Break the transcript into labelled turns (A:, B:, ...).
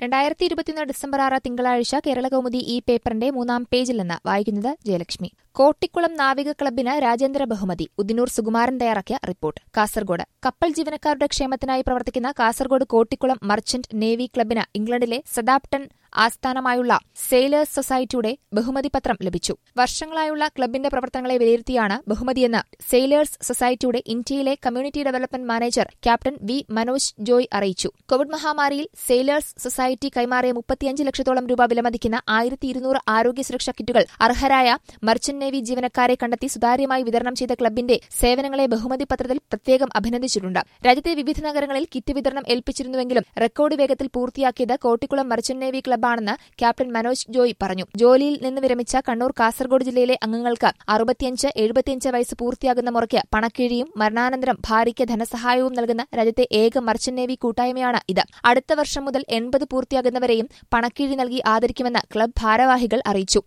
A: രണ്ടായിരത്തി ഇരുപത്തിയൊന്ന് ഡിസംബർ ആറ് തിങ്കളാഴ്ച കേരള കൗമുദി ഈ പേപ്പറിന്റെ മൂന്നാം പേജിൽ നിന്ന് വായിക്കുന്നത് ജയലക്ഷ്മി കോട്ടിക്കുളം നാവിക ക്ലബിന് രാജ്യാന്തര ബഹുമതി ഉദിനൂർ സുകുമാരൻ തയ്യാറാക്കിയ റിപ്പോർട്ട് കാസർഗോഡ് കപ്പൽ ജീവനക്കാരുടെ ക്ഷേമത്തിനായി പ്രവർത്തിക്കുന്ന കാസർഗോഡ് കോട്ടിക്കുളം മർച്ചന്റ് നേവി ക്ലബിന് ഇംഗ്ലണ്ടിലെ സദാപ്ടൺ ആസ്ഥാനമായുള്ള സെയിലേഴ്സ് സൊസൈറ്റിയുടെ ബഹുമതി പത്രം ലഭിച്ചു വർഷങ്ങളായുള്ള ക്ലബിന്റെ പ്രവർത്തനങ്ങളെ വിലയിരുത്തിയാണ് ബഹുമതിയെന്ന് സെയിലേഴ്സ് സൊസൈറ്റിയുടെ ഇന്ത്യയിലെ community development manager captain V Manoj Joy അറിയിച്ചു കോവിഡ് മഹാമാരിയിൽ സെയിലേഴ്സ് സൊസൈറ്റി കൈമാറിയ മുപ്പത്തിയഞ്ച് ലക്ഷത്തോളം രൂപ വിലമതിക്കുന്ന ആയിരത്തി ഇരുന്നൂറ് ആരോഗ്യ സുരക്ഷാ കിറ്റുകൾ അർഹരായ മർച്ചന്റ് നേവി ജീവനക്കാരെ കണ്ടെത്തി സുതാര്യമായി വിതരണം ചെയ്ത ക്ലബിന്റെ സേവനങ്ങളെ ബഹുമതി പത്രത്തിൽ പ്രത്യേകം അഭിനന്ദിച്ചിട്ടുണ്ട് രാജ്യത്തെ വിവിധ നഗരങ്ങളിൽ കിറ്റ് വിതരണം ഏൽപ്പിച്ചിരുന്നുവെങ്കിലും റെക്കോർഡ് വേഗത്തിൽ പൂർത്തിയാക്കിയത് കോട്ടിക്കുളം മർച്ചന്റ് നേവി ക്ലബ്ബാണെന്ന് ക്യാപ്റ്റൻ മനോജ് ജോയ് പറഞ്ഞു ജോലിയിൽ നിന്ന് വിരമിച്ച കണ്ണൂർ കാസർഗോഡ് ജില്ലയിലെ അംഗങ്ങൾക്ക് അറുപത്തിയഞ്ച് എഴുപത്തിയഞ്ച് വയസ്സ് പൂർത്തിയാകുന്ന മുറയ്ക്ക് പണക്കിഴിയും മരണാനന്തരം ഭാര്യയ്ക്ക് ധനസഹായവും നൽകുന്ന രാജ്യത്തെ ഏക മർച്ചന്റ് നേവി കൂട്ടായ്മയാണ് ഇത് അടുത്ത വർഷം മുതൽ എൺപത് പൂർത്തിയാകുന്നവരെയും പണക്കിഴി നൽകി ആദരിക്കുമെന്ന് ക്ലബ് ഭാരവാഹികൾ അറിയിച്ചു